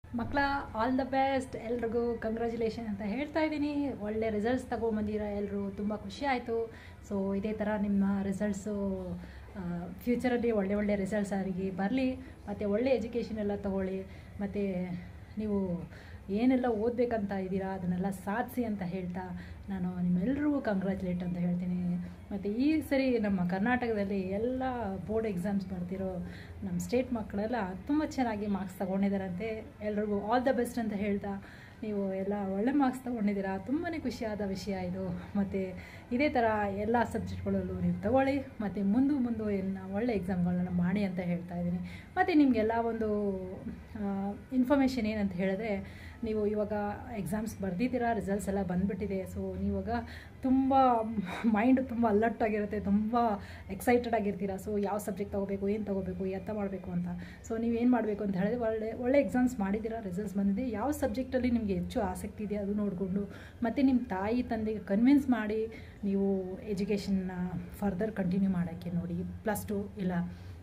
ಮಕ್ಕಳ all the best ಎಲ್ರಿಗೂ congratulation ಅಂತ ಹೇಳ್ತಾ ಇದ್ದೀನಿ ಒಳ್ಳೆ ರಿಸಲ್ಟ್ಸ್ ತಗೊಂಬಂದಿರ ಎಲ್ಲರೂ ತುಂಬ ಖುಷಿ ಆಯಿತು ಸೊ ಇದೇ ಥರ ನಿಮ್ಮ ರಿಸಲ್ಟ್ಸು ಫ್ಯೂಚರಲ್ಲಿ ಒಳ್ಳೆ ಒಳ್ಳೆ ರಿಸಲ್ಟ್ಸ್ ಅವರಿಗೆ ಬರಲಿ ಮತ್ತು ಒಳ್ಳೆ ಎಜುಕೇಷನ್ ಎಲ್ಲ ತಗೊಳ್ಳಿ ಮತ್ತು ನೀವು ಏನೆಲ್ಲ ಓದಬೇಕಂತ ಇದ್ದೀರಾ ಅದನ್ನೆಲ್ಲ ಸಾಧಿಸಿ ಅಂತ ಹೇಳ್ತಾ ನಾನು ನಿಮ್ಮೆಲ್ಲರಿಗೂ ಕಂಗ್ರ್ಯಾಚುಲೇಟ್ ಅಂತ ಹೇಳ್ತೀನಿ ಮತ್ತು ಈ ಸರಿ ನಮ್ಮ ಕರ್ನಾಟಕದಲ್ಲಿ ಎಲ್ಲ ಬೋರ್ಡ್ ಎಕ್ಸಾಮ್ಸ್ ಬರ್ತಿರೋ ನಮ್ಮ ಸ್ಟೇಟ್ ಮಕ್ಕಳೆಲ್ಲ ತುಂಬ ಚೆನ್ನಾಗಿ ಮಾರ್ಕ್ಸ್ ತೊಗೊಂಡಿದ್ದಾರಂತೆ ಎಲ್ರಿಗೂ ಆಲ್ ದ ಬೆಸ್ಟ್ ಅಂತ ಹೇಳ್ತಾ ನೀವು ಎಲ್ಲ ಒಳ್ಳೆ ಮಾರ್ಕ್ಸ್ ತೊಗೊಂಡಿದ್ದೀರಾ ತುಂಬಾ ಖುಷಿಯಾದ ವಿಷಯ ಇದು ಮತ್ತು ಇದೇ ಥರ ಎಲ್ಲ ಸಬ್ಜೆಕ್ಟ್ಗಳಲ್ಲೂ ನೀವು ತಗೊಳ್ಳಿ ಮತ್ತು ಮುಂದೆ ಮುಂದೆ ಏನು ಒಳ್ಳೆ ಎಕ್ಸಾಮ್ಗಳನ್ನ ಮಾಡಿ ಅಂತ ಹೇಳ್ತಾ ಇದ್ದೀನಿ ಮತ್ತು ನಿಮಗೆಲ್ಲ ಒಂದು ಇನ್ಫಾರ್ಮೇಷನ್ ಏನಂತ ಹೇಳಿದ್ರೆ ನೀವು ಇವಾಗ ಎಕ್ಸಾಮ್ಸ್ ಬರ್ದಿದ್ದೀರಾ ರಿಸಲ್ಟ್ಸ್ ಎಲ್ಲ ಬಂದುಬಿಟ್ಟಿದೆ ಸೊ ನೀವಾಗ ತುಂಬ ಮೈಂಡ್ ತುಂಬ ಅಲರ್ಟ್ ಆಗಿರುತ್ತೆ ತುಂಬ ಎಕ್ಸೈಟೆಡ್ ಆಗಿರ್ತೀರಾ ಸೊ ಯಾವ ಸಬ್ಜೆಕ್ಟ್ ತೊಗೋಬೇಕು ಏನು ತೊಗೋಬೇಕು ಎತ್ತ ಮಾಡಬೇಕು ಅಂತ ಸೊ ನೀವು ಏನು ಮಾಡಬೇಕು ಅಂತ ಹೇಳಿದ್ರೆ ಒಳ್ಳೆ ಒಳ್ಳೆ ಎಕ್ಸಾಮ್ಸ್ ಮಾಡಿದ್ದೀರಾ ರಿಸಲ್ಟ್ಸ್ ಬಂದಿದೆ ಯಾವ ಸಬ್ಜೆಕ್ಟಲ್ಲಿ ನಿಮಗೆ ಹೆಚ್ಚು ಆಸಕ್ತಿ ಇದೆ ಅದು ನೋಡಿಕೊಂಡು ಮತ್ತು ನಿಮ್ಮ ತಾಯಿ ತಂದೆಗೆ ಕನ್ವಿನ್ಸ್ ಮಾಡಿ ನೀವು ಎಜುಕೇಷನ್ನ ಫರ್ದರ್ ಕಂಟಿನ್ಯೂ ಮಾಡೋಕ್ಕೆ ನೋಡಿ ಪ್ಲಸ್ ಟು ಇಲ್ಲ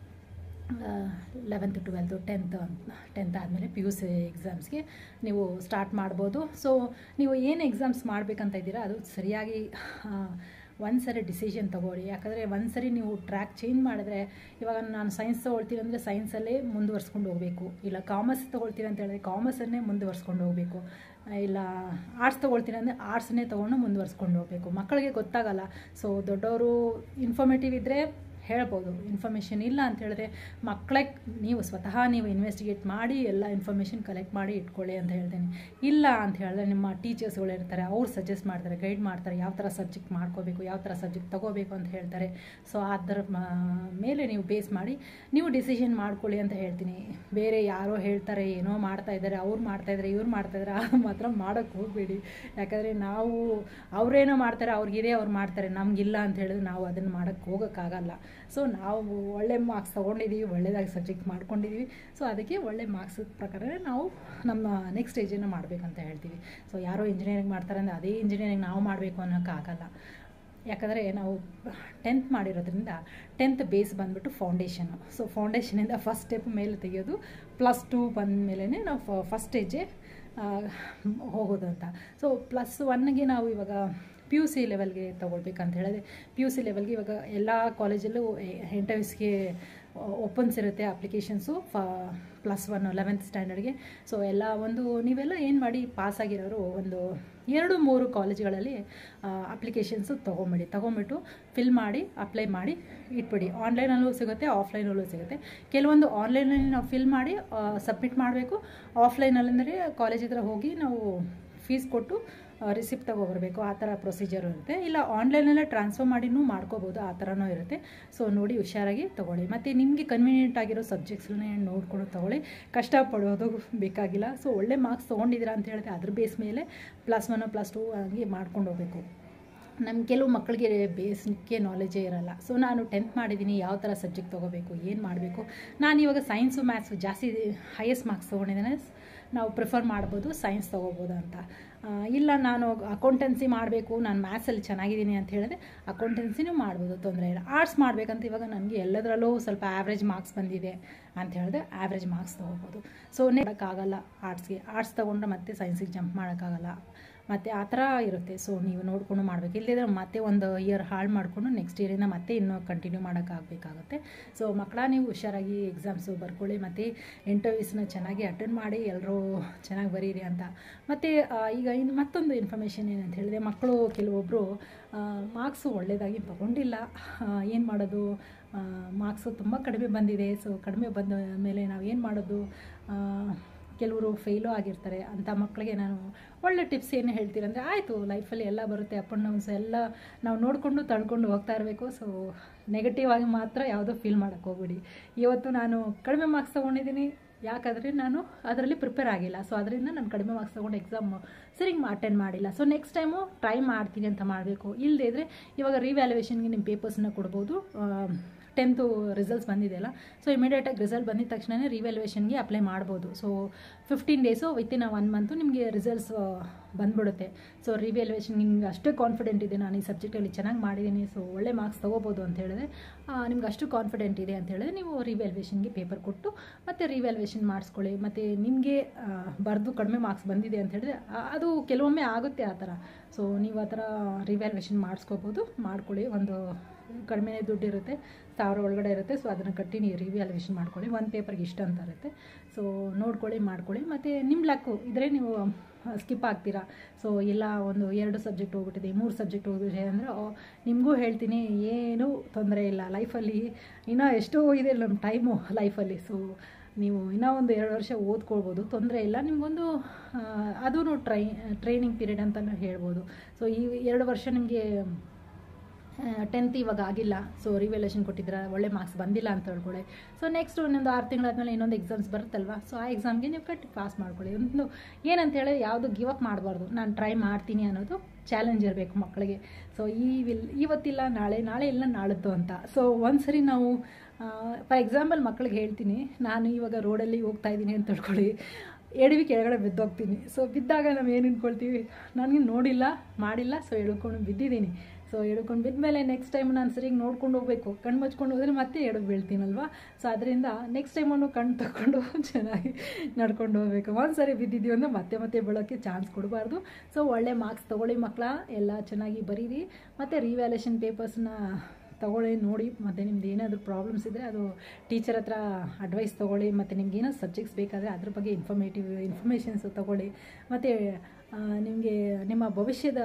ಲೆವೆಂತ್ ಟ್ವೆಲ್ತು ಟೆಂತ್ ಟೆಂತ್ ಆದಮೇಲೆ ಪಿ ಯು ಸಿ ಎಕ್ಸಾಮ್ಸ್ಗೆ ನೀವು ಸ್ಟಾರ್ಟ್ ಮಾಡ್ಬೋದು ಸೊ ನೀವು ಏನು ಎಕ್ಸಾಮ್ಸ್ ಮಾಡಬೇಕಂತ ಇದ್ದೀರಾ ಅದು ಸರಿಯಾಗಿ ಒಂದು ಸರಿ ಡಿಸಿಷನ್ ತೊಗೊಳ್ಳಿ ಯಾಕಂದರೆ ಒಂದು ಸರಿ ನೀವು ಟ್ರ್ಯಾಕ್ ಚೇಂಜ್ ಮಾಡಿದ್ರೆ ಇವಾಗ ನಾನು ಸೈನ್ಸ್ ತೊಗೊಳ್ತೀನಿ ಅಂದರೆ ಸೈನ್ಸಲ್ಲೇ ಮುಂದುವರ್ಸ್ಕೊಂಡು ಹೋಗಬೇಕು ಇಲ್ಲ ಕಾಮರ್ಸ್ ತೊಗೊಳ್ತೀನಿ ಅಂತ ಹೇಳಿದ್ರೆ ಕಾಮರ್ಸನ್ನೇ ಮುಂದುವರ್ಸ್ಕೊಂಡು ಹೋಗಬೇಕು ಇಲ್ಲ ಆರ್ಟ್ಸ್ ತೊಗೊಳ್ತೀನಿ ಅಂದರೆ ಆರ್ಟ್ಸನ್ನೇ ತೊಗೊಂಡು ಮುಂದುವರ್ಸ್ಕೊಂಡು ಹೋಗಬೇಕು ಮಕ್ಕಳಿಗೆ ಗೊತ್ತಾಗಲ್ಲ ಸೊ ದೊಡ್ಡವರು ಇನ್ಫಾರ್ಮೇಟಿವ್ ಇದ್ದರೆ ಹೇಳ್ಬೋದು ಇನ್ಫಾರ್ಮೇಷನ್ ಇಲ್ಲ ಅಂತ ಹೇಳಿದ್ರೆ ಮಕ್ಕಳೇ ನೀವು ಸ್ವತಃ ನೀವು ಇನ್ವೆಸ್ಟಿಗೇಟ್ ಮಾಡಿ ಎಲ್ಲ ಇನ್ಫಾರ್ಮೇಷನ್ ಕಲೆಕ್ಟ್ ಮಾಡಿ ಇಟ್ಕೊಳ್ಳಿ ಅಂತ ಹೇಳ್ತೇನೆ ಇಲ್ಲ ಅಂತ ಹೇಳಿದ್ರೆ ನಿಮ್ಮ ಟೀಚರ್ಸ್ಗಳು ಇರ್ತಾರೆ ಅವ್ರು ಸಜೆಸ್ಟ್ ಮಾಡ್ತಾರೆ ಗೈಡ್ ಮಾಡ್ತಾರೆ ಯಾವ ಥರ ಸಬ್ಜೆಕ್ಟ್ ಮಾಡ್ಕೋಬೇಕು ಯಾವ ಥರ ಸಬ್ಜೆಕ್ಟ್ ತೊಗೋಬೇಕು ಅಂತ ಹೇಳ್ತಾರೆ ಸೊ ಅದರ ಮೇಲೆ ನೀವು ಬೇಸ್ ಮಾಡಿ ನೀವು ಡಿಸಿಷನ್ ಮಾಡ್ಕೊಳ್ಳಿ ಅಂತ ಹೇಳ್ತೀನಿ ಬೇರೆ ಯಾರೋ ಹೇಳ್ತಾರೆ ಏನೋ ಮಾಡ್ತಾ ಇದ್ದಾರೆ ಅವ್ರು ಮಾಡ್ತಾಯಿದ್ದಾರೆ ಇವ್ರು ಮಾಡ್ತಾಯಿದ್ದಾರೆ ಅದು ಮಾತ್ರ ಮಾಡೋಕ್ಕೆ ಹೋಗಬೇಡಿ ಯಾಕಂದರೆ ನಾವು ಅವರೇನೋ ಮಾಡ್ತಾರೆ ಅವ್ರಿಗಿದೆ ಅವ್ರು ಮಾಡ್ತಾರೆ ನಮಗಿಲ್ಲ ಅಂತ ಹೇಳಿದ್ರೆ ನಾವು ಅದನ್ನು ಮಾಡೋಕ್ಕೆ ಹೋಗೋಕ್ಕಾಗಲ್ಲ ಸೊ ನಾವು ಒಳ್ಳೆ ಮಾರ್ಕ್ಸ್ ತೊಗೊಂಡಿದ್ದೀವಿ ಒಳ್ಳೆಯದಾಗಿ ಸಬ್ಜೆಕ್ಟ್ ಮಾಡ್ಕೊಂಡಿದ್ದೀವಿ ಸೊ ಅದಕ್ಕೆ ಒಳ್ಳೆ ಮಾರ್ಕ್ಸ್ ಪ್ರಕಾರ ನಾವು ನಮ್ಮ ನೆಕ್ಸ್ಟ್ ಸ್ಟೇಜನ್ನು ಮಾಡಬೇಕಂತ ಹೇಳ್ತೀವಿ ಸೊ ಯಾರೋ ಇಂಜಿನಿಯರಿಂಗ್ ಮಾಡ್ತಾರೆ ಅಂದರೆ ಅದೇ ಇಂಜಿನಿಯರಿಂಗ್ ನಾವು ಮಾಡಬೇಕು ಅನ್ನೋಕ್ಕಾಗಲ್ಲ ಯಾಕಂದರೆ ನಾವು ಟೆಂತ್ ಮಾಡಿರೋದ್ರಿಂದ ಟೆಂತ್ ಬೇಸ್ ಬಂದುಬಿಟ್ಟು ಫೌಂಡೇಶನು ಸೊ ಫೌಂಡೇಶನಿಂದ ಫಸ್ಟ್ ಸ್ಟೆಪ್ ಮೇಲೆ ತೆಗೆಯೋದು ಪ್ಲಸ್ ಟು ಬಂದ ಮೇಲೇ ನಾವು ಫಸ್ಟ್ ಸ್ಟೇಜೇ ಹೋಗೋದು ಅಂತ ಸೊ ಪ್ಲಸ್ ಒನ್ಗೆ ನಾವು ಇವಾಗ ಪಿ ಯು ಸಿ ಲೆವೆಲ್ಗೆ ತೊಗೊಳ್ಬೇಕಂತ ಹೇಳಿದ್ರೆ ಪಿ ಯು ಸಿ ಲೆವೆಲ್ಗೆ ಇವಾಗ ಎಲ್ಲ ಕಾಲೇಜಲ್ಲೂ ಇಂಟರ್ವ್ಯೂಸ್ಗೆ ಓಪನ್ಸ್ ಇರುತ್ತೆ applications for plus one eleventh ಸ್ಟ್ಯಾಂಡರ್ಡ್ಗೆ ಸೊ ಎಲ್ಲ ಒಂದು ನೀವೆಲ್ಲ ಏನು ಮಾಡಿ ಪಾಸ್ ಆಗಿರೋರು ಒಂದು ಎರಡು ಮೂರು ಕಾಲೇಜ್ಗಳಲ್ಲಿ ಅಪ್ಲಿಕೇಶನ್ಸು ತೊಗೊಂಬಿಡಿ ತೊಗೊಂಬಿಟ್ಟು ಫಿಲ್ ಮಾಡಿ ಅಪ್ಲೈ ಮಾಡಿ ಇಟ್ಬಿಡಿ ಆನ್ಲೈನಲ್ಲೂ ಸಿಗುತ್ತೆ ಆಫ್ಲೈನಲ್ಲೂ ಸಿಗುತ್ತೆ ಕೆಲವೊಂದು ಆನ್ಲೈನಲ್ಲಿ ನಾವು ಫಿಲ್ ಮಾಡಿ ಸಬ್ಮಿಟ್ ಮಾಡಬೇಕು ಆಫ್ಲೈನಲ್ಲಂದರೆ ಕಾಲೇಜ್ ಹತ್ರ ಹೋಗಿ ನಾವು ಫೀಸ್ ಕೊಟ್ಟು ರಿಸಿಪ್ಟ್ ತೊಗೊಬರ್ಬೇಕು ಆ ಥರ ಪ್ರೊಸೀಜರ್ ಇರುತ್ತೆ ಇಲ್ಲ ಆನ್ಲೈನಲ್ಲೇ ಟ್ರಾನ್ಸ್ಫರ್ ಮಾಡಿನೂ ಮಾಡ್ಕೋಬೋದು ಆ ಥರನೂ ಇರುತ್ತೆ ಸೊ ನೋಡಿ ಹುಷಾರಾಗಿ ತೊಗೊಳ್ಳಿ ಮತ್ತು ನಿಮಗೆ ಕನ್ವೀನಿಯೆಂಟ್ ಆಗಿರೋ ಸಬ್ಜೆಕ್ಟ್ಸ್ಗಳನ್ನ ನೋಡ್ಕೊಂಡು ತೊಗೊಳ್ಳಿ ಕಷ್ಟಪಡೋದು ಬೇಕಾಗಿಲ್ಲ ಸೊ ಒಳ್ಳೆ ಮಾರ್ಕ್ಸ್ ತೊಗೊಂಡಿದ್ದೀರಾ ಅಂತ ಹೇಳಿದ್ರೆ ಅದ್ರ ಬೇಸ್ ಮೇಲೆ ಪ್ಲಸ್ ಒನ್ ಪ್ಲಸ್ ಟು ಹಂಗೆ ಮಾಡ್ಕೊಂಡು ಹೋಗಬೇಕು ನಮ್ಮ ಕೆಲವು ಮಕ್ಕಳಿಗೆ ಬೇಸಿಕ್ಕೆ ನಾಲೆಜೇ ಇರಲ್ಲ ಸೊ ನಾನು ಟೆಂತ್ ಮಾಡಿದ್ದೀನಿ ಯಾವ ಥರ ಸಬ್ಜೆಕ್ಟ್ ತೊಗೋಬೇಕು ಏನು ಮಾಡಬೇಕು ನಾನು ಇವಾಗ ಸೈನ್ಸು ಮ್ಯಾಥ್ಸು ಜಾಸ್ತಿ ಹೈಯೆಸ್ಟ್ ಮಾರ್ಕ್ಸ್ ತೊಗೊಂಡಿದ್ದೇನೆ ನಾವು ಪ್ರಿಫರ್ ಮಾಡ್ಬೋದು ಸೈನ್ಸ್ ತೊಗೋಬೋದು ಅಂತ ಇಲ್ಲ ನಾನು ಅಕೌಂಟೆನ್ಸಿ ಮಾಡಬೇಕು ನಾನು ಮ್ಯಾಥ್ಸಲ್ಲಿ ಚೆನ್ನಾಗಿದ್ದೀನಿ ಅಂತ ಹೇಳಿದ್ರೆ ಅಕೌಂಟೆನ್ಸಿನೂ ಮಾಡ್ಬೋದು ತೊಂದರೆ ಇಲ್ಲ ಆರ್ಟ್ಸ್ ಮಾಡಬೇಕಂತ ಇವಾಗ ನನಗೆ ಎಲ್ಲದರಲ್ಲೂ ಸ್ವಲ್ಪ ಆ್ಯಾವ್ರೇಜ್ ಮಾರ್ಕ್ಸ್ ಬಂದಿದೆ ಅಂತ ಹೇಳಿದ್ರೆ ಆ್ಯಾವ್ರೇಜ್ ಮಾರ್ಕ್ಸ್ ತೊಗೋಬೋದು ಸೊ ಮಾಡೋಕ್ಕಾಗಲ್ಲ ಆರ್ಟ್ಸ್ಗೆ ಆರ್ಟ್ಸ್ ತೊಗೊಂಡ್ರೆ ಮತ್ತೆ ಸೈನ್ಸಿಗೆ ಜಂಪ್ ಮಾಡೋಕ್ಕಾಗಲ್ಲ ಮತ್ತು ಆ ಥರ ಇರುತ್ತೆ ಸೊ ನೀವು ನೋಡಿಕೊಂಡು ಮಾಡಬೇಕು ಇಲ್ಲದಿದ್ರೆ ಮತ್ತೆ ಒಂದು ಇಯರ್ ಹಾಳು ಮಾಡಿಕೊಂಡು ನೆಕ್ಸ್ಟ್ ಇಯರಿಂದ ಮತ್ತೆ ಇನ್ನೂ ಕಂಟಿನ್ಯೂ ಮಾಡೋಕ್ಕಾಗಬೇಕಾಗುತ್ತೆ ಸೊ ಮಕ್ಕಳ ನೀವು ಹುಷಾರಾಗಿ ಎಕ್ಸಾಮ್ಸು ಬರ್ಕೊಳ್ಳಿ ಮತ್ತು ಇಂಟರ್ವ್ಯೂಸ್ನ ಚೆನ್ನಾಗಿ ಅಟೆಂಡ್ ಮಾಡಿ ಎಲ್ಲರೂ ಚೆನ್ನಾಗಿ ಬರೀರಿ ಅಂತ ಮತ್ತು ಈಗ ಇನ್ನು ಮತ್ತೊಂದು ಇನ್ಫಾರ್ಮೇಷನ್ ಏನಂತ ಹೇಳಿದ್ರೆ ಮಕ್ಕಳು ಕೆಲವೊಬ್ಬರು ಮಾರ್ಕ್ಸು ಒಳ್ಳೆಯದಾಗಿ ತೊಗೊಂಡಿಲ್ಲ ಏನು ಮಾಡೋದು ಮಾರ್ಕ್ಸು ತುಂಬ ಕಡಿಮೆ ಬಂದಿದೆ ಸೊ ಕಡಿಮೆ ಬಂದ ಮೇಲೆ ನಾವು ಏನು ಮಾಡೋದು ಕೆಲವರು ಫೇಲು ಆಗಿರ್ತಾರೆ ಅಂಥ ಮಕ್ಕಳಿಗೆ ನಾನು ಒಳ್ಳೆ ಟಿಪ್ಸ್ ಏನು ಹೇಳ್ತೀರಂದರೆ ಆಯಿತು ಲೈಫಲ್ಲಿ ಎಲ್ಲ ಬರುತ್ತೆ ಅಪ್ ಆ್ಯಂಡ್ ಡೌನ್ಸ್ ಎಲ್ಲ ನಾವು ನೋಡಿಕೊಂಡು ತಳ್ಕೊಂಡು ಹೋಗ್ತಾ ಇರಬೇಕು ಸೊ ನೆಗೆಟಿವ್ ಆಗಿ ಮಾತ್ರ ಯಾವುದೋ ಫೀಲ್ ಮಾಡೋಕ್ಕೆ ಹೋಗ್ಬಿಡಿ ಇವತ್ತು ನಾನು ಕಡಿಮೆ ಮಾರ್ಕ್ಸ್ ತೊಗೊಂಡಿದ್ದೀನಿ ಯಾಕಂದರೆ ನಾನು ಅದರಲ್ಲಿ ಪ್ರಿಪೇರ್ ಆಗಿಲ್ಲ ಸೊ ಅದರಿಂದ ನಾನು ಕಡಿಮೆ ಮಾರ್ಕ್ಸ್ ತೊಗೊಂಡು ಎಕ್ಸಾಮ್ ಸರಿಗೆ ಅಟೆಂಡ್ ಮಾಡಿಲ್ಲ ಸೊ ನೆಕ್ಸ್ಟ್ ಟೈಮು ಟ್ರೈ ಮಾಡ್ತೀನಿ ಅಂತ ಮಾಡಬೇಕು ಇಲ್ಲದೇ ಇದ್ದರೆ ಇವಾಗ ರಿವ್ಯಾಲ್ಯೂಯೇಷನ್ಗೆ ನಿಮ್ಮ ಪೇಪರ್ಸ್ನ ಕೊಡ್ಬೋದು ಟೆಂತು ರಿಸಲ್ಟ್ಸ್ ಬಂದಿದೆಯಲ್ಲ ಸೊ ಇಮಿಡಿಯೇಟಾಗಿ ರಿಸಲ್ಟ್ ಬಂದಿದ ತಕ್ಷಣ ರಿವ್ಯಾಲ್ಯೂಯೇಷನ್ಗೆ ಅಪ್ಲೈ ಮಾಡ್ಬೋದು so fifteen days within a one month ನಿಮಗೆ ರಿಸಲ್ಟ್ಸ್ ಬಂದ್ಬಿಡುತ್ತೆ ಸೊ ರಿವ್ಯಾಲ್ಯೂಯೇಷನ್ ನಿಮ್ಗೆ ಅಷ್ಟೇ ಕಾನ್ಫಿಡೆಂಟ್ ಇದೆ ನಾನು ಈ ಸಬ್ಜೆಕ್ಟಲ್ಲಿ ಚೆನ್ನಾಗಿ ಮಾಡಿದ್ದೀನಿ ಸೊ ಒಳ್ಳೆ ಮಾರ್ಕ್ಸ್ ತೊಗೋಬೋದು ಅಂತ ಹೇಳಿದ್ರೆ ನಿಮ್ಗೆ ಅಷ್ಟು ಕಾನ್ಫಿಡೆಂಟ್ ಇದೆ ಅಂತ ಹೇಳಿದ್ರೆ ನೀವು ರಿವ್ಯಾಲ್ಯೂಯೇಷನ್ಗೆ ಪೇಪರ್ ಕೊಟ್ಟು ಮತ್ತು ರಿವ್ಯಾಲ್ಯೂಯೇಷನ್ ಮಾಡಿಸ್ಕೊಳ್ಳಿ ಮತ್ತು ನಿಮಗೆ ಬರೆದು ಕಡಿಮೆ ಮಾರ್ಕ್ಸ್ ಬಂದಿದೆ ಅಂತ ಹೇಳಿದ್ರೆ ಆ- ಅದು ಕೆಲವೊಮ್ಮೆ ಆಗುತ್ತೆ ಆ ಥರ ಸೊ ನೀವು ಆ ಥರ ರಿವ್ಯಾಲ್ಯೂಯೇಷನ್ ಮಾಡಿಸ್ಕೋಬೋದು ಮಾಡ್ಕೊಳ್ಳಿ ಒಂದು ಕಡಿಮೆ ದುಡ್ಡು ಇರುತ್ತೆ ಸಾವಿರ ಒಳಗಡೆ ಇರುತ್ತೆ ಸೊ ಅದನ್ನು ಕಟ್ಟಿ ನೀವು ರಿವ್ಯಾಲ್ಯೂಯೇಷನ್ ಮಾಡ್ಕೊಳ್ಳಿ ಒಂದು ಪೇಪರ್ಗೆ ಇಷ್ಟ ಅಂತ ಇರುತ್ತೆ ಸೊ ನೋಡ್ಕೊಳ್ಳಿ ಮಾಡ್ಕೊಳ್ಳಿ ಮತ್ತು ನಿಮ್ಮ ಲಕ್ಕು ಇದ್ರೆ ನೀವು ಸ್ಕಿಪ್ ಆಗ್ತೀರಾ ಸೊ ಇಲ್ಲ ಒಂದು ಎರಡು ಸಬ್ಜೆಕ್ಟ್ ಹೋಗ್ಬಿಟ್ಟಿದೆ ಮೂರು ಸಬ್ಜೆಕ್ಟ್ ಹೋಗ್ಬಿಟ್ಟಿದೆ ಅಂದರೆ ನಿಮಗೂ ಹೇಳ್ತೀನಿ ಏನೂ ತೊಂದರೆ ಇಲ್ಲ ಲೈಫಲ್ಲಿ ಇನ್ನೂ ಎಷ್ಟೋ ಇದೆ ನಮ್ಮ ಟೈಮು ಲೈಫಲ್ಲಿ ಸೊ ನೀವು ಇನ್ನೂ ಒಂದು ಎರಡು ವರ್ಷ ಓದ್ಕೊಳ್ಬೋದು ತೊಂದರೆ ಇಲ್ಲ ನಿಮಗೊಂದು ಅದೂ ಟ್ರೈ ಟ್ರೈನಿಂಗ್ ಪೀರಿಯಡ್ ಅಂತಲೂ ಹೇಳ್ಬೋದು ಸೊ ಈ ಎರಡು ವರ್ಷ ನಿಮಗೆ ಟೆಂತ್ ಇವಾಗ ಆಗಿಲ್ಲ ಸೊ ರಿವ್ಯಾಲ್ಯೂಷನ್ ಕೊಟ್ಟಿದ್ರೆ ಒಳ್ಳೆ ಮಾರ್ಕ್ಸ್ ಬಂದಿಲ್ಲ ಅಂತ ಹೇಳ್ಕೊಳ್ಳಿ ಸೊ ನೆಕ್ಸ್ಟ್ ಇನ್ನೊಂದು ಆರು ತಿಂಗಳಾದ್ಮೇಲೆ ಇನ್ನೊಂದು ಎಕ್ಸಾಮ್ಸ್ ಬರುತ್ತಲ್ವ ಸೊ ಆ ಎಕ್ಸಾಮ್ಗೆ ನೀವು ಕಟ್ಟಿ ಪಾಸ್ ಮಾಡ್ಕೊಳ್ಳಿ ಒಂದು ಏನಂತ ಹೇಳಿ ಯಾವುದು ಗಿವ್ ಅಪ್ ಮಾಡಬಾರ್ದು ನಾನು ಟ್ರೈ ಮಾಡ್ತೀನಿ ಅನ್ನೋದು ಚಾಲೆಂಜ್ ಇರಬೇಕು ಮಕ್ಕಳಿಗೆ ಸೊ ಈ ವಿಲ್ ಇವತ್ತಿಲ್ಲ ನಾಳೆ ನಾಳೆ ಇಲ್ಲ ನಾಳದ್ದು ಅಂತ ಸೊ ಒಂದ್ಸರಿ ನಾವು ಫಾರ್ ಎಕ್ಸಾಂಪಲ್ ಮಕ್ಕಳಿಗೆ ಹೇಳ್ತೀನಿ ನಾನು ಇವಾಗ ರೋಡಲ್ಲಿ ಹೋಗ್ತಾ ಇದ್ದೀನಿ ಅಂತ ತಿಳ್ಕೊಳ್ಳಿ ಎಡವಿ ಕೆಳಗಡೆ ಬಿದ್ದೋಗ್ತೀನಿ ಸೊ ಬಿದ್ದಾಗ ನಾವು ಏನು ಅಂದ್ಕೊಳ್ತೀವಿ ನನಗೆ ನೋಡಿಲ್ಲ ಮಾಡಿಲ್ಲ ಸೊ ಎಳ್ಕೊಂಡು ಬಿದ್ದಿದ್ದೀನಿ ಸೊ ಎಳ್ಕೊಂಡು ಬಿದ್ಮೇಲೆ ನೆಕ್ಸ್ಟ್ ಟೈಮ್ ನಾನು ಸರಿಯಾಗಿ ನೋಡ್ಕೊಂಡು ಹೋಗಬೇಕು ಕಣ್ಣು ಮುಚ್ಕೊಂಡು ಹೋದರೆ ಮತ್ತೆ ಎಡವಿ ಬೀಳ್ತೀನಲ್ವ ಸೊ ಅದರಿಂದ ನೆಕ್ಸ್ಟ್ ಟೈಮನ್ನು ಕಣ್ಣು ತಗೊಂಡು ಚೆನ್ನಾಗಿ ನಡ್ಕೊಂಡು ಹೋಗಬೇಕು ಒಂದು ಸರಿ ಬಿದ್ದಿದ್ದೀವಿ ಅಂದರೆ ಮತ್ತೆ ಮತ್ತೆ ಬೀಳೋಕ್ಕೆ ಚಾನ್ಸ್ ಕೊಡಬಾರ್ದು ಸೊ ಒಳ್ಳೆ ಮಾರ್ಕ್ಸ್ ತೊಗೊಳ್ಳಿ ಮಕ್ಕಳ ಎಲ್ಲ ಚೆನ್ನಾಗಿ ಬರೀರಿ ಮತ್ತು ರಿವ್ಯಾಲ್ಯೂಷನ್ ಪೇಪರ್ಸ್ನ ತಗೊಳ್ಳಿ ನೋಡಿ ಮತ್ತು ನಿಮ್ದು ಏನಾದರೂ ಪ್ರಾಬ್ಲಮ್ಸ್ ಇದ್ದರೆ ಅದು ಟೀಚರ್ ಹತ್ರ ಅಡ್ವೈಸ್ ತೊಗೊಳ್ಳಿ ಮತ್ತು ನಿಮ್ಗೆ ಏನೋ ಸಬ್ಜೆಕ್ಟ್ಸ್ ಬೇಕಾದರೆ ಅದ್ರ ಬಗ್ಗೆ ಇನ್ಫಾರ್ಮೇಟಿವ್ ಇನ್ಫಾರ್ಮೇಷನ್ಸ್ ತೊಗೊಳ್ಳಿ ಮತ್ತು ನಿಮಗೆ ನಿಮ್ಮ ಭವಿಷ್ಯದ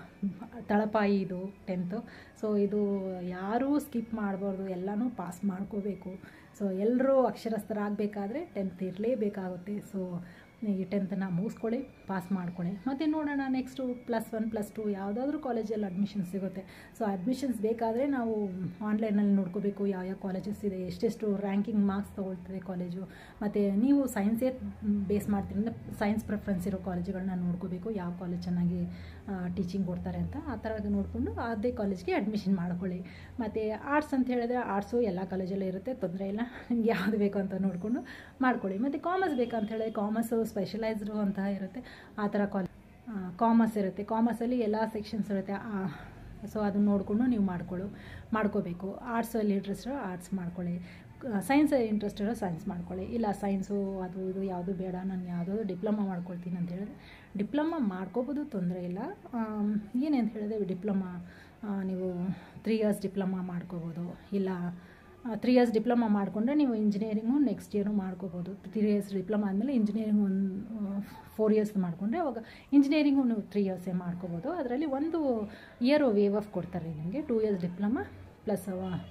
ತಳಪಾಯಿ ಇದು ಟೆಂತು ಸೊ ಇದು ಯಾರೂ ಸ್ಕಿಪ್ ಮಾಡಬಾರ್ದು ಎಲ್ಲನೂ ಪಾಸ್ ಮಾಡ್ಕೋಬೇಕು ಸೊ ಎಲ್ಲರೂ ಅಕ್ಷರಸ್ಥರಾಗಬೇಕಾದ್ರೆ ಟೆಂತ್ ಇರಲೇಬೇಕಾಗುತ್ತೆ ಸೊ ಈ ಟೆಂತನ್ನು ಮುಗಿಸ್ಕೊಳ್ಳಿ ಪಾಸ್ ಮಾಡ್ಕೊಳ್ಳಿ ಮತ್ತು ನೋಡೋಣ next plus one plus two ಯಾವುದಾದ್ರೂ ಕಾಲೇಜಲ್ಲಿ ಅಡ್ಮಿಷನ್ ಸಿಗುತ್ತೆ ಸೊ ಅಡ್ಮಿಷನ್ಸ್ ಬೇಕಾದರೆ ನಾವು ಆನ್ಲೈನಲ್ಲಿ ನೋಡ್ಕೋಬೇಕು ಯಾವ ಯಾವ ಕಾಲೇಜಸ್ ಇದೆ ಎಷ್ಟೆಷ್ಟು ರ್ಯಾಂಕಿಂಗ್ ಮಾರ್ಕ್ಸ್ ತೊಗೊಳ್ತದೆ ಕಾಲೇಜು ಮತ್ತು ನೀವು ಸೈನ್ಸೇ ಬೇಸ್ ಮಾಡ್ತೀರಿ ಅಂದರೆ ಸೈನ್ಸ್ ಪ್ರಿಫರೆನ್ಸ್ ಇರೋ ಕಾಲೇಜುಗಳನ್ನ ನೋಡ್ಕೋಬೇಕು ಯಾವ ಕಾಲೇಜ್ ಚೆನ್ನಾಗಿ ಟೀಚಿಂಗ್ ಕೊಡ್ತಾರೆ ಅಂತ ಆ ಥರ ನೋಡಿಕೊಂಡು ಅದೇ ಕಾಲೇಜ್ಗೆ ಅಡ್ಮಿಷನ್ ಮಾಡ್ಕೊಳ್ಳಿ ಮತ್ತು ಆರ್ಟ್ಸ್ ಅಂತ ಹೇಳಿದ್ರೆ ಆರ್ಟ್ಸು ಎಲ್ಲ ಕಾಲೇಜಲ್ಲೂ ಇರುತ್ತೆ ತೊಂದರೆ ಇಲ್ಲ ನಿಮ್ಗೆ ಯಾವುದು ಬೇಕು ಅಂತ ನೋಡಿಕೊಂಡು ಮಾಡ್ಕೊಳ್ಳಿ ಮತ್ತು ಕಾಮರ್ಸ್ ಬೇಕಂತ ಹೇಳಿದ್ರೆ ಕಾಮರ್ಸು ಸ್ಪೆಷಲೈಸ್ಡು ಅಂತ ಇರುತ್ತೆ ಆ ಥರ ಕಾಲೇಜ್ ಕಾಮರ್ಸ್ ಇರುತ್ತೆ ಕಾಮರ್ಸಲ್ಲಿ ಎಲ್ಲ ಸೆಕ್ಷನ್ಸ್ ಇರುತ್ತೆ ಸೊ ಅದನ್ನ ನೋಡಿಕೊಂಡು ನೀವು ಮಾಡ್ಕೊಳ್ಳು ಮಾಡ್ಕೋಬೇಕು ಆರ್ಟ್ಸಲ್ಲಿ ಇಂಟ್ರೆಸ್ಟ್ ಆರ್ಟ್ಸ್ ಮಾಡ್ಕೊಳ್ಳಿ ಸೈನ್ಸ್ ಇಂಟ್ರೆಸ್ಟ್ ಇರೋ ಸೈನ್ಸ್ ಮಾಡ್ಕೊಳ್ಳಿ ಇಲ್ಲ ಸೈನ್ಸು ಅದು ಇದು ಯಾವುದು ಬೇಡ ನಾನು ಯಾವುದೋ ಡಿಪ್ಲೊಮಾ ಮಾಡ್ಕೊಳ್ತೀನಿ ಅಂತ ಹೇಳಿದ್ರೆ ಡಿಪ್ಲೊಮಾ ಮಾಡ್ಕೋಬೋದು ತೊಂದರೆ ಇಲ್ಲ ಏನೇನು ಹೇಳಿದೆ ಡಿಪ್ಲೊಮಾ ನೀವು ತ್ರೀ ಇಯರ್ಸ್ ಡಿಪ್ಲೊಮಾ ಮಾಡ್ಕೋಬೋದು ಇಲ್ಲ ತ್ರೀ ಇಯರ್ಸ್ ಡಿಪ್ಲೊಮಾ ಮಾಡಿಕೊಂಡ್ರೆ ನೀವು ಇಂಜಿನಿಯರಿಂಗು ನೆಕ್ಸ್ಟ್ ಇಯರು ಮಾಡ್ಕೋಬೋದು ತ್ರೀ ಇಯರ್ಸ್ ಡಿಪ್ಲೊಮಾ ಆದಮೇಲೆ ಇಂಜಿನಿಯರಿಂಗ್ ಒಂದು ಫೋರ್ ಇಯರ್ಸ್ ಮಾಡಿಕೊಂಡ್ರೆ ಅವಾಗ ಇಂಜಿನಿಯರಿಂಗು ನೀವು ತ್ರೀ ಇಯರ್ಸೇ ಮಾಡ್ಕೋಬೋದು ಅದರಲ್ಲಿ ಒಂದು ಇಯರು ವೇವ್ ಆಫ್ ಕೊಡ್ತಾರೆ ನಿಮಗೆ two years diploma plus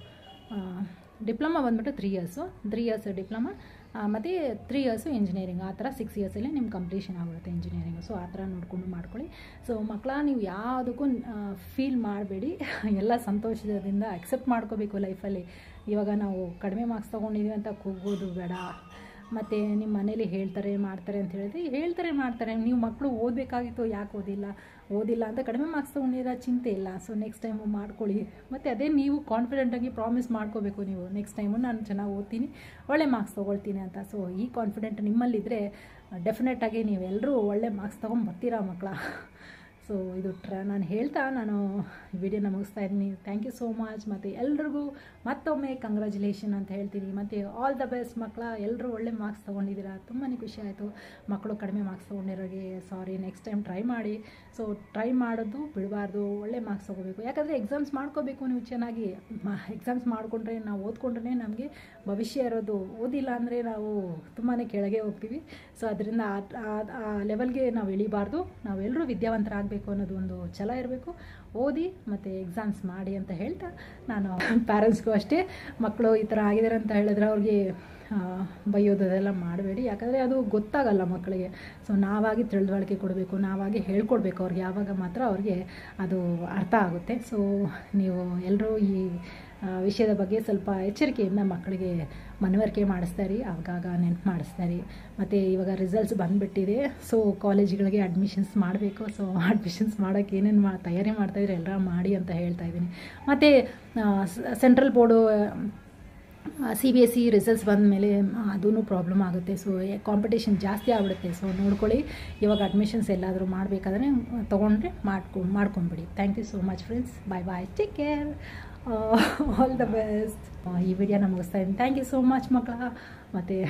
diploma ಬಂದ್ಬಿಟ್ಟು three years three years diploma ಮತ್ತು ತ್ರೀ ಇಯರ್ಸು ಇಂಜಿನಿಯರಿಂಗ್ ಆ ಥರ ಸಿಕ್ಸ್ ಇಯರ್ಸಲ್ಲಿ ನಿಮ್ಮ ಕಂಪ್ಲೀಷನ್ ಆಗಿಬಿಡುತ್ತೆ ಇಂಜಿನಿಯರಿಂಗು ಸೊ ಆ ಥರ ನೋಡಿಕೊಂಡು ಮಾಡ್ಕೊಳ್ಳಿ ಸೊ ಮಕ್ಕಳ ನೀವು ಯಾವುದಕ್ಕೂ ಫೀಲ್ ಮಾಡಬೇಡಿ ಎಲ್ಲ ಸಂತೋಷದಿಂದ ಅಕ್ಸೆಪ್ಟ್ ಮಾಡ್ಕೋಬೇಕು ಲೈಫಲ್ಲಿ ಇವಾಗ ನಾವು ಕಡಿಮೆ ಮಾರ್ಕ್ಸ್ ತೊಗೊಂಡಿದ್ದೀವಿ ಅಂತ ಕೂಗೋದು ಬೇಡ ಮತ್ತು ನಿಮ್ಮ ಮನೇಲಿ ಹೇಳ್ತಾರೆ ಮಾಡ್ತಾರೆ ಅಂತ ಹೇಳಿದ್ರೆ ಹೇಳ್ತಾರೆ ಮಾಡ್ತಾರೆ ನೀವು ಮಕ್ಕಳು ಓದಬೇಕಾಗಿತ್ತು ಯಾಕೆ ಓದಿಲ್ಲ ಓದಿಲ್ಲ ಅಂತ ಕಡಿಮೆ ಮಾರ್ಕ್ಸ್ ತೊಗೊಂಡಿರೋ ಚಿಂತೆ ಇಲ್ಲ ಸೊ ನೆಕ್ಸ್ಟ್ ಟೈಮು ಮಾಡ್ಕೊಳ್ಳಿ ಮತ್ತು ಅದೇ ನೀವು ಕಾನ್ಫಿಡೆಂಟಾಗಿ ಪ್ರಾಮಿಸ್ ಮಾಡ್ಕೋಬೇಕು ನೀವು ನೆಕ್ಸ್ಟ್ ಟೈಮು ನಾನು ಚೆನ್ನಾಗಿ ಓದ್ತೀನಿ ಒಳ್ಳೆ ಮಾರ್ಕ್ಸ್ ತೊಗೊಳ್ತೀನಿ ಅಂತ ಸೊ ಈ ಕಾನ್ಫಿಡೆಂಟ್ ನಿಮ್ಮಲ್ಲಿದ್ದರೆ ಡೆಫಿನೆಟಾಗಿ ನೀವೆಲ್ಲರೂ ಒಳ್ಳೆ ಮಾರ್ಕ್ಸ್ ತೊಗೊಂಬರ್ತೀರಾ ಮಕ್ಕಳ ಸೊ ಇದು ಟ್ರ ನಾನು ಹೇಳ್ತಾ ನಾನು ವಿಡಿಯೋನ ಮುಗಿಸ್ತಾ ಇದ್ದೀನಿ ಥ್ಯಾಂಕ್ ಯು ಸೋ ಮಚ್ ಮತ್ತು ಎಲ್ರಿಗೂ ಮತ್ತೊಮ್ಮೆ ಕಂಗ್ರ್ಯಾಚುಲೇಷನ್ ಅಂತ ಹೇಳ್ತೀನಿ ಮತ್ತು ಆಲ್ ದ ಬೆಸ್ಟ್ ಮಕ್ಕಳ ಎಲ್ಲರೂ ಒಳ್ಳೆ ಮಾರ್ಕ್ಸ್ ತೊಗೊಂಡಿದ್ದೀರಾ ತುಂಬಾ ಖುಷಿ ಆಯಿತು ಮಕ್ಕಳು ಕಡಿಮೆ ಮಾರ್ಕ್ಸ್ ತೊಗೊಂಡಿರೋರಿಗೆ ಸಾರಿ ನೆಕ್ಸ್ಟ್ ಟೈಮ್ ಟ್ರೈ ಮಾಡಿ ಸೊ ಟ್ರೈ ಮಾಡೋದು ಬಿಡಬಾರ್ದು ಒಳ್ಳೆ ಮಾರ್ಕ್ಸ್ ತೊಗೋಬೇಕು ಯಾಕಂದರೆ ಎಕ್ಸಾಮ್ಸ್ ಮಾಡ್ಕೋಬೇಕು ನೀವು ಚೆನ್ನಾಗಿ ಎಕ್ಸಾಮ್ಸ್ ಮಾಡಿಕೊಂಡ್ರೆ ನಾವು ಓದ್ಕೊಂಡ್ರೆ ನಮಗೆ ಭವಿಷ್ಯ ಇರೋದು ಓದಿಲ್ಲ ಅಂದರೆ ನಾವು ತುಂಬಾ ಕೆಳಗೆ ಹೋಗ್ತೀವಿ ಸೊ ಅದರಿಂದ ಆ ಲೆವೆಲ್ಗೆ ನಾವು ಇಳಿಬಾರ್ದು ನಾವೆಲ್ಲರೂ ವಿದ್ಯಾವಂತರಾಗಬೇಕು ಅನ್ನೋದು ಒಂದು ಛಲ ಇರಬೇಕು ಓದಿ ಮತ್ತು ಎಕ್ಸಾಮ್ಸ್ ಮಾಡಿ ಅಂತ ಹೇಳ್ತಾ ನಾನು ಪ್ಯಾರೆಂಟ್ಸ್ಗೂ ಅಷ್ಟೇ ಮಕ್ಕಳು ಈ ಥರ ಆಗಿದ್ದಾರೆ ಅಂತ ಹೇಳಿದ್ರೆ ಅವ್ರಿಗೆ ಬೈಯೋದು ಅದೆಲ್ಲ ಮಾಡಬೇಡಿ ಯಾಕಂದರೆ ಅದು ಗೊತ್ತಾಗಲ್ಲ ಮಕ್ಕಳಿಗೆ ಸೊ ನಾವಾಗಿ ತಿಳಿವಳಿಕೆ ಕೊಡಬೇಕು ನಾವಾಗಿ ಹೇಳ್ಕೊಡ್ಬೇಕು ಅವ್ರಿಗೆ ಯಾವಾಗ ಮಾತ್ರ ಅವ್ರಿಗೆ ಅದು ಅರ್ಥ ಆಗುತ್ತೆ ಸೊ ನೀವು ಎಲ್ಲರೂ ಈ ವಿಷಯದ ಬಗ್ಗೆ ಸ್ವಲ್ಪ ಎಚ್ಚರಿಕೆಯಿಂದ ಮಕ್ಕಳಿಗೆ ಮನವರಿಕೆ ಮಾಡಿಸ್ತಾರೆ ಆಗಾಗ ನೆನ್ಪು ಮಾಡಿಸ್ತಾರೆ ಮತ್ತು ಇವಾಗ ರಿಸಲ್ಟ್ಸ್ ಬಂದುಬಿಟ್ಟಿದೆ ಸೊ ಕಾಲೇಜ್ಗಳಿಗೆ ಅಡ್ಮಿಷನ್ಸ್ ಮಾಡಬೇಕು ಸೊ ಅಡ್ಮಿಷನ್ಸ್ ಮಾಡೋಕ್ಕೆ ಏನೇನು ಮಾ ತಯಾರಿ ಮಾಡ್ತಾಯಿದ್ರೆ ಎಲ್ಲರ ಮಾಡಿ ಅಂತ ಹೇಳ್ತಾ ಇದ್ದೀನಿ ಮತ್ತು central board C B S C results ಬಂದ ಮೇಲೆ ಅದೂ ಪ್ರಾಬ್ಲಮ್ ಆಗುತ್ತೆ ಸೊ ಕಾಂಪಿಟೇಷನ್ ಜಾಸ್ತಿ ಆಗ್ಬಿಡುತ್ತೆ ಸೊ ನೋಡ್ಕೊಳ್ಳಿ ಇವಾಗ ಅಡ್ಮಿಷನ್ಸ್ ಎಲ್ಲಾದರೂ ಮಾಡಬೇಕಾದ್ರೆ ತೊಗೊಂಡ್ರೆ ಮಾಡ್ಕೊ ಮಾಡ್ಕೊಂಬಿಡಿ thank you so much friends bye bye take care all the best ಈ ವಿಡಿಯೋನ ಮುಗಿಸ್ತಾ ಇದ್ದೀನಿ ಥ್ಯಾಂಕ್ ಯು ಸೋ ಮಚ್ ಮಕ್ಕಳ ಮತ್ತು